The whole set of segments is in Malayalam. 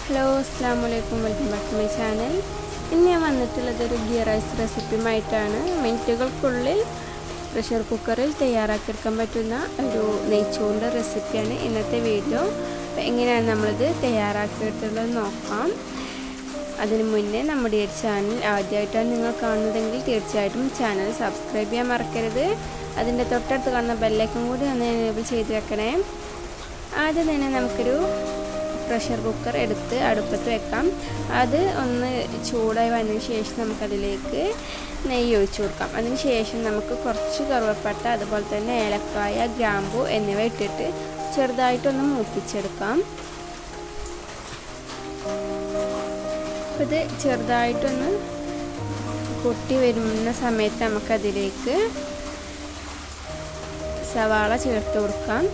ഹലോ അസ്സാം വലൈക്കും welcome back to my channel ഇന്ന് ഞാൻ വന്നിട്ടുള്ളത് ഒരു ഗീ റൈസ് റെസിപ്പിയുമായിട്ടാണ് മിനിറ്റുകൾക്കുള്ളിൽ പ്രഷർ കുക്കറിൽ തയ്യാറാക്കിയെടുക്കാൻ പറ്റുന്ന ഒരു നെയ്ച്ചോറിൻ്റെ റെസിപ്പിയാണ് ഇന്നത്തെ വീഡിയോ അപ്പോൾ എങ്ങനെയാണ് നമ്മളിത് തയ്യാറാക്കിയിട്ടുള്ളത് നോക്കാം അതിന് മുന്നേ നമ്മുടെ ഈ ചാനൽ ആദ്യമായിട്ടാണ് നിങ്ങൾ കാണുന്നതെങ്കിൽ തീർച്ചയായിട്ടും ചാനൽ സബ്സ്ക്രൈബ് ചെയ്യാൻ മറക്കരുത് അതിൻ്റെ തൊട്ടടുത്ത് കാണുന്ന ബെല്ലൈക്കും കൂടി ഒന്ന് എനേബിൾ ചെയ്ത് വെക്കണേ ആദ്യം തന്നെ നമുക്കൊരു പ്രഷർ കുക്കർ എടുത്ത് അടുപ്പത്ത് വെക്കാം അത് ഒന്ന് ചൂടായി വന്നതിന് ശേഷം നമുക്കതിലേക്ക് നെയ്യ് ഒഴിച്ചു കൊടുക്കാം അതിന് ശേഷം നമുക്ക് കുറച്ച് കറുവപ്പട്ട അതുപോലെ തന്നെ ഏലക്കായ ഗ്രാമ്പു എന്നിവ ഇട്ടിട്ട് ചെറുതായിട്ടൊന്ന് മൂപ്പിച്ചെടുക്കാം അപ്പോൾ ഇത് ചെറുതായിട്ടൊന്ന് പൊട്ടി വരുന്ന സമയത്ത് നമുക്കതിലേക്ക് സവാള ചേർത്ത് കൊടുക്കാം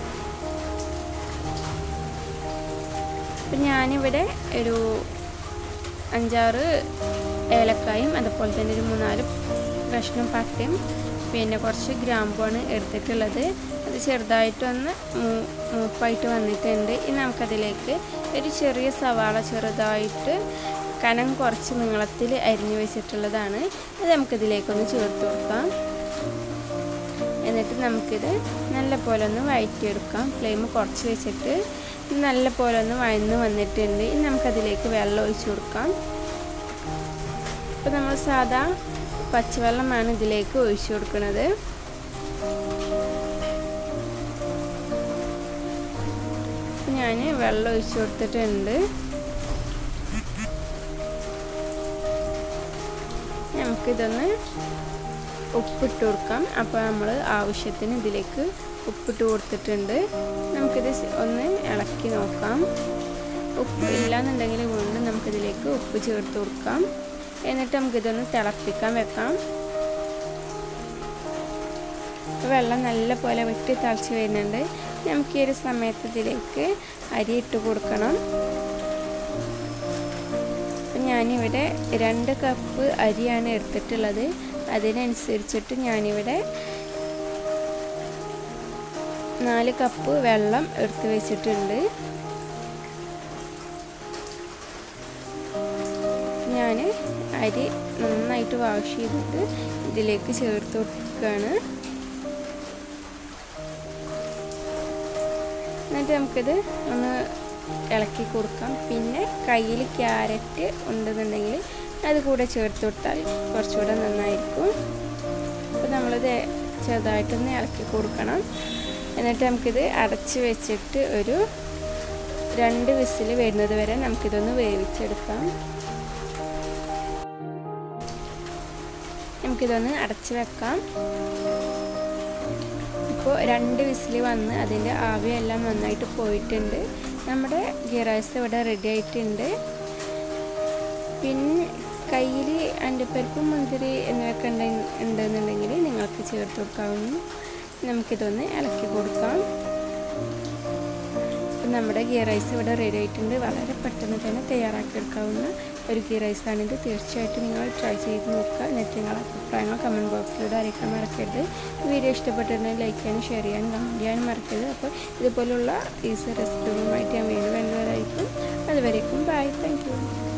അപ്പം ഞാനിവിടെ ഒരു അഞ്ചാറ് ഏലക്കായും അതുപോലെ തന്നെ ഒരു മൂന്നാല് കഷ്ണം പട്ടയും പിന്നെ കുറച്ച് ഗ്രാമ്പുമാണ് എടുത്തിട്ടുള്ളത് അത് ചെറുതായിട്ടൊന്ന് മൂപ്പായിട്ട് വന്നിട്ടുണ്ട് ഇനി നമുക്കതിലേക്ക് ഒരു ചെറിയ സവാള ചെറുതായിട്ട് കനം കുറച്ച് നീളത്തിൽ അരിഞ്ഞു വെച്ചിട്ടുള്ളതാണ് അത് നമുക്കിതിലേക്കൊന്ന് ചേർത്ത് കൊടുക്കാം എന്നിട്ട് നമുക്കിത് നല്ല പോലെ ഒന്ന് വഴറ്റിയെടുക്കാം ഫ്ലെയിം കുറച്ച് വെച്ചിട്ട് നല്ല പോലെ ഒന്ന് വഴന്ന് വന്നിട്ടുണ്ട് ഇനി നമുക്കതിലേക്ക് വെള്ളം ഒഴിച്ചു കൊടുക്കാം ഇപ്പോൾ നമ്മൾ സാധാ പച്ചവെള്ളമാണ് ഇതിലേക്ക് ഒഴിച്ചു കൊടുക്കുന്നത് ഞാൻ വെള്ളം ഒഴിച്ചു കൊടുത്തിട്ടുണ്ട് നമുക്കിതൊന്ന് ഉപ്പിട്ട് കൊടുക്കാം അപ്പോൾ നമ്മൾ ആവശ്യത്തിന് ഇതിലേക്ക് ഉപ്പിട്ട് കൊടുത്തിട്ടുണ്ട് നമുക്കിത് ഒന്ന് ഇളക്കി നോക്കാം ഉപ്പ് ഇല്ലാന്നുണ്ടെങ്കിൽ വീണ്ടും നമുക്കിതിലേക്ക് ഉപ്പ് ചേർത്ത് കൊടുക്കാം എന്നിട്ട് നമുക്കിതൊന്ന് തിളപ്പിക്കാൻ വെക്കാം വെള്ളം നല്ല പോലെ വെട്ടി തിളച്ച് വരുന്നുണ്ട് നമുക്ക് ഈ ഒരു സമയത്ത് ഇതിലേക്ക് അരി ഇട്ട് കൊടുക്കണം ഞാനിവിടെ രണ്ട് കപ്പ് അരിയാണ് എടുത്തിട്ടുള്ളത് അതിനനുസരിച്ചിട്ട് ഞാനിവിടെ നാല് കപ്പ് വെള്ളം എടുത്ത് വെച്ചിട്ടുണ്ട് ഞാൻ അരി നന്നായിട്ട് വാഷ് ചെയ്തിട്ട് ഇതിലേക്ക് ചേർത്ത് കൊടുക്കുകയാണ് എന്നിട്ട് നമുക്കിത് ഒന്ന് ഇളക്കി കൊടുക്കാം പിന്നെ കയ്യിൽ ക്യാരറ്റ് ഉണ്ടെന്നുണ്ടെങ്കിൽ അത് കൂടെ ചേർത്ത് കൊടുത്താൽ കുറച്ചുകൂടെ നന്നായിരിക്കും അപ്പോൾ നമ്മളിത് ചെറുതായിട്ടൊന്ന് ഇളക്കി കൊടുക്കണം എന്നിട്ട് നമുക്കിത് അടച്ച് വെച്ചിട്ട് ഒരു രണ്ട് വിസിൽ വരുന്നത് വരെ നമുക്കിതൊന്ന് വേവിച്ചെടുക്കാം നമുക്കിതൊന്ന് അടച്ച് വെക്കാം ഇപ്പോൾ രണ്ട് വിസിൽ വന്ന് അതിൻ്റെ ആവിയെല്ലാം നന്നായിട്ട് പോയിട്ടുണ്ട് നമ്മുടെ ഗീ റൈസ് ഇവിടെ റെഡി ആയിട്ടുണ്ട് പിന്നെ കയ്യിൽ അണ്ടിപ്പരിപ്പ് മുന്തിരി എന്നിവയൊക്കെ ഉണ്ടെ ഉണ്ടെന്നുണ്ടെങ്കിൽ നിങ്ങൾക്ക് ചേർത്ത് കൊടുക്കാവുന്നു നമുക്കിതൊന്ന് ഇളക്കി കൊടുക്കാം അപ്പം നമ്മുടെ ഗീ റൈസ് ഇവിടെ റെഡി ആയിട്ടുണ്ട് വളരെ പെട്ടെന്ന് തന്നെ തയ്യാറാക്കിയെടുക്കാവുന്ന ഒരു ഗീ റൈസാണിത് തീർച്ചയായിട്ടും നിങ്ങൾ ട്രൈ ചെയ്ത് നോക്കുക എന്നിട്ട് നിങ്ങളുടെ അഭിപ്രായങ്ങൾ കമൻറ്റ് ബോക്സിലൂടെ അറിയിക്കാൻ മറക്കരുത് വീഡിയോ ഇഷ്ടപ്പെട്ടിട്ടുണ്ടെങ്കിൽ ലൈക്ക് ചെയ്യാനും ഷെയർ ചെയ്യാനും കമൻറ്റ് ചെയ്യാനും മറക്കരുത് അപ്പോൾ ഇതുപോലുള്ള ഈസി റെസിപ്പികളുമായിട്ട് ഞാൻ വീണ്ടും വരുന്നവരായിരിക്കും അതുവരേക്കും ബൈ താങ്ക് യു